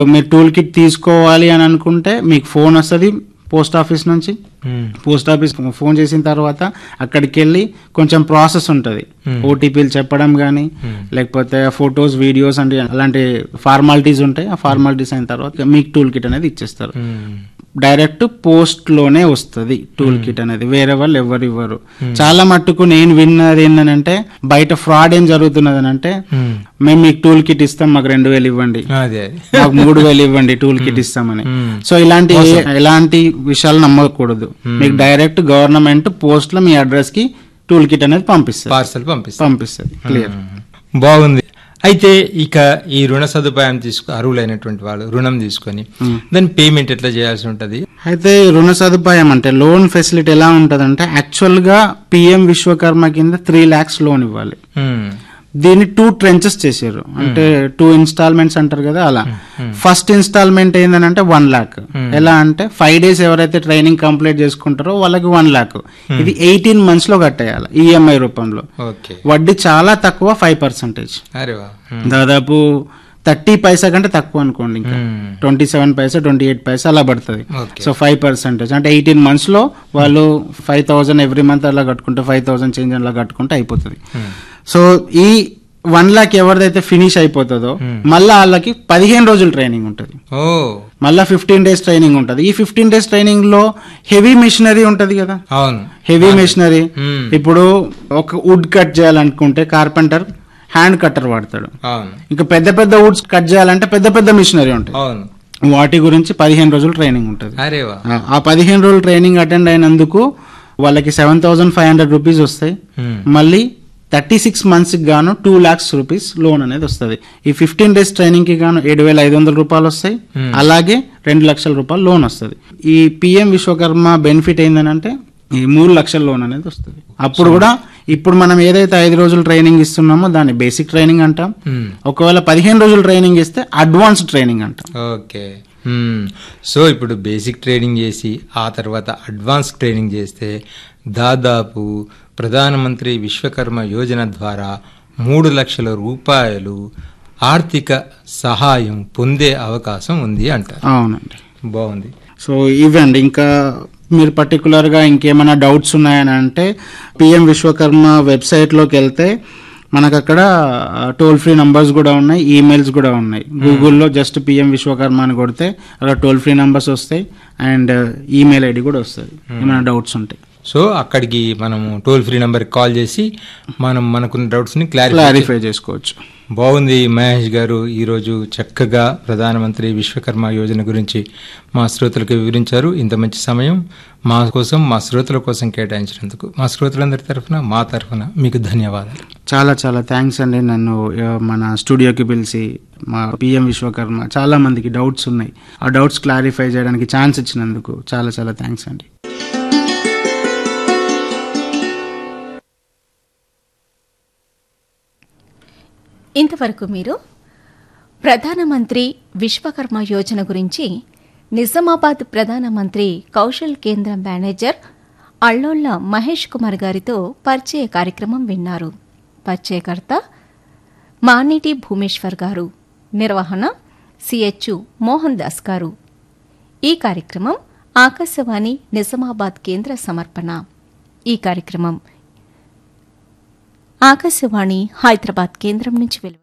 మీరు tool kit తీసుకోవాలి అని అనుకుంటే మీకు ఫోన్ వస్తుంది పోస్ట్ ఆఫీస్ నుంచి మ్మ్. పోస్ట్ ఆఫీస్ ఫోన్ చేసిన తర్వాత అక్కడికి వెళ్ళి కొంచెం ప్రాసెస్ ఉంటుంది Hmm. ఓటీపీలు చెప్పడం కానీ Hmm. లేకపోతే ఫొటోస్ వీడియోస్ అంటే అలాంటి ఫార్మాలిటీస్ ఉంటాయి ఆ ఫార్మాలిటీస్ అయిన తర్వాత మీకు టూల్ కిట్ అనేది ఇచ్చేస్తారు మ్మ్. డైరెక్ట్ పోస్ట్ లోనే వస్తుంది టూల్ కిట్ అనేది వేరే వాళ్ళు ఎవరు ఇవ్వరు చాలా మట్టుకు నేను విన్నది ఏంటంటే బయట ఫ్రాడ్ ఏం జరుగుతున్నది అని అంటే మ్మ్. మేము మీకు టూల్ కిట్ ఇస్తాం మాకు రెండు వేలు ఇవ్వండి అదే అది మాకు మూడు వేలు ఇవ్వండి టూల్ కిట్ ఇస్తామని మ్మ్. సో ఇలాంటి ఎలాంటి విషయాలు నమ్మకూడదు మీకు డైరెక్ట్ గవర్నమెంట్ పోస్ట్ లో మీ అడ్రస్ కి టూల్ కిట్ అనేది పంపిస్తుంది పార్సల్ పంపిస్తాం పంపిస్తుంది క్లియర్ బాగుంది అయితే ఇక ఈ రుణ సదుపాయం తీసుకు అర్హులైనటువంటి వాళ్ళు రుణం తీసుకొని దాని పేమెంట్ ఎట్లా చేయాల్సి ఉంటది అయితే రుణ సదుపాయం అంటే లోన్ ఫెసిలిటీ ఎలా ఉంటది అంటే యాక్చువల్ గా పిఎం విశ్వకర్మ కింద త్రీ లాక్స్ లోన్ ఇవ్వాలి మ్మ్. దీన్ని టూ ట్రెంచెస్ చేశారు అంటే టూ ఇన్స్టాల్మెంట్స్ అంటారు కదా అలా ఫస్ట్ ఇన్స్టాల్మెంట్ ఏంటంటే వన్ లాక్ ఎలా అంటే ఫైవ్ డేస్ ఎవరైతే ట్రైనింగ్ కంప్లీట్ చేసుకుంటారో వాళ్ళకి వన్ లాక్ ఇది ఎయిటీన్ మంత్స్ లో కట్టేయాలి ఈఎంఐ రూపంలో ఓకే వడ్డీ చాలా తక్కువ ఫైవ్ పర్సెంటేజ్ అరే వా మ్మ్. దాదాపు థర్టీ పైసా కంటే తక్కువ అనుకోండి ఇంకా మ్మ్. Twenty seven paisa twenty eight paisa అలా పడుతుంది ఓకే సో ఫైవ్ పర్సెంటేజ్ అంటే ఎయిటీన్ మంత్స్ లో వాళ్ళు ఫైవ్ థౌసండ్ ఎవ్రీ మంత్ అలా కట్టుకుంటే ఫైవ్ థౌసండ్ చేంజ్ అలా కట్టుకుంటే అయిపోతుంది మ్మ్. సో ఈ వన్ లాక్ ఎవరిదైతే ఫినిష్ అయిపోతుందో Hmm. మళ్ళీ వాళ్ళకి పదిహేను రోజులు ట్రైనింగ్ ఉంటుంది ఓ మళ్ళీ ఫిఫ్టీన్ డేస్ ట్రైనింగ్ ఉంటుంది ఈ ఫిఫ్టీన్ డేస్ ట్రైనింగ్ లో హెవీ మిషనరీ ఉంటది కదా అవును హెవీ మిషనరీ మ్మ్. ఇప్పుడు ఒక వుడ్ కట్ చేయాలనుకుంటే కార్పెంటర్ హ్యాండ్ కట్టర్ వాడతాడు అవును ఇంకా పెద్ద పెద్ద వుడ్స్ కట్ చేయాలంటే పెద్ద పెద్ద మిషనరీ ఉంటాయి అవును వాటి గురించి పదిహేను రోజులు ట్రైనింగ్ ఉంటుంది అరే వా ఆ- ఆ పదిహేను రోజులు ట్రైనింగ్ అటెండ్ అయినందుకు వాళ్ళకి seven thousand five hundred rupees వస్తాయి మ్మ్. మళ్ళీ థర్టీ సిక్స్ మంత్స్ కి గాను టూ లాక్స్ రూపీస్ లోన్ అనేది వస్తుంది ఈ ఫిఫ్టీన్ డేస్ ట్రైనింగ్ కి గాను ఏడు వేల ఐదు వందల రూపాయలు వస్తాయి Hmm. అలాగే రెండు లక్షల రూపాయలు లోన్ వస్తుంది ఈ పిఎం విశ్వకర్మ బెనిఫిట్ ఏంటంటే ఈ మూడు లక్షల లోన్ అనేది వస్తుంది అప్పుడు కూడా ఇప్పుడు మనం ఏదైతే ఐదు రోజులు ట్రైనింగ్ ఇస్తున్నామో దాన్ని బేసిక్ ట్రైనింగ్ అంటాం మ్మ్. ఒకవేళ పదిహేను రోజులు ట్రైనింగ్ ఇస్తే అడ్వాన్స్ ట్రైనింగ్ అంటాం ఓకే మ్మ్. సో ఇప్పుడు బేసిక్ ట్రైనింగ్ చేసి ఆ తర్వాత అడ్వాన్స్ ట్రైనింగ్ చేస్తే దాదాపు ప్రధానమంత్రి విశ్వకర్మ యోజన ద్వారా మూడు లక్షల రూపాయలు ఆర్థిక సహాయం పొందే అవకాశం ఉంది అంటారు అవునండి బాగుంది సో ఇవండి ఇంకా మీరు పర్టికులర్గా ఇంకేమైనా డౌట్స్ ఉన్నాయని అంటే పిఎం విశ్వకర్మ వెబ్సైట్లోకి వెళ్తే మనకు అక్కడ టోల్ ఫ్రీ నంబర్స్ కూడా ఉన్నాయి ఈమెయిల్స్ కూడా ఉన్నాయి గూగుల్లో జస్ట్ పిఎం విశ్వకర్మ అని కొడితే అక్కడ టోల్ ఫ్రీ నంబర్స్ వస్తాయి అండ్ ఈమెయిల్ ఐడి కూడా వస్తుంది ఏమైనా డౌట్స్ ఉంటాయి సో అక్కడికి మనము టోల్ ఫ్రీ నెంబర్కి కాల్ చేసి మనం మనకున్న డౌట్స్ని క్లారిఫై క్లారిఫై చేసుకోవచ్చు బాగుంది మహేష్ గారు ఈరోజు చక్కగా ప్రధానమంత్రి విశ్వకర్మ యోజన గురించి మా శ్రోతలకు వివరించారు ఇంత మంచి సమయం మా కోసం మా శ్రోతల కోసం కేటాయించినందుకు మా శ్రోతలందరి తరఫున మా తరఫున మీకు ధన్యవాదాలు చాలా చాలా థ్యాంక్స్ అండి నన్ను ఆ, మన స్టూడియోకి పిలిచి మా పిఎం విశ్వకర్మ చాలా మందికి డౌట్స్ ఉన్నాయి ఆ డౌట్స్ క్లారిఫై చేయడానికి ఛాన్స్ ఇచ్చినందుకు చాలా చాలా థ్యాంక్స్ అండి ఇంతవరకు మీరు ప్రధానమంత్రి విశ్వకర్మ యోజన గురించి నిజామాబాద్ ప్రధానమంత్రి కౌశల్ కేంద్ర మేనేజర్ అల్లోళ్ల మహేష్ కుమార్ గారితో పరిచయ కార్యక్రమం విన్నారు పరిచయకర్త మానిటి భూమేశ్వర్ గారు నిర్వహణ సిహెచ్ మోహన్ దాస్ గారు ఈ కార్యక్రమం ఆకాశవాణి నిజామాబాద్ కేంద్ర సమర్పణ ఈ కార్యక్రమం ఆకాశవాణి హైదరాబాద్ కేంద్రం నుంచి వెలువడింది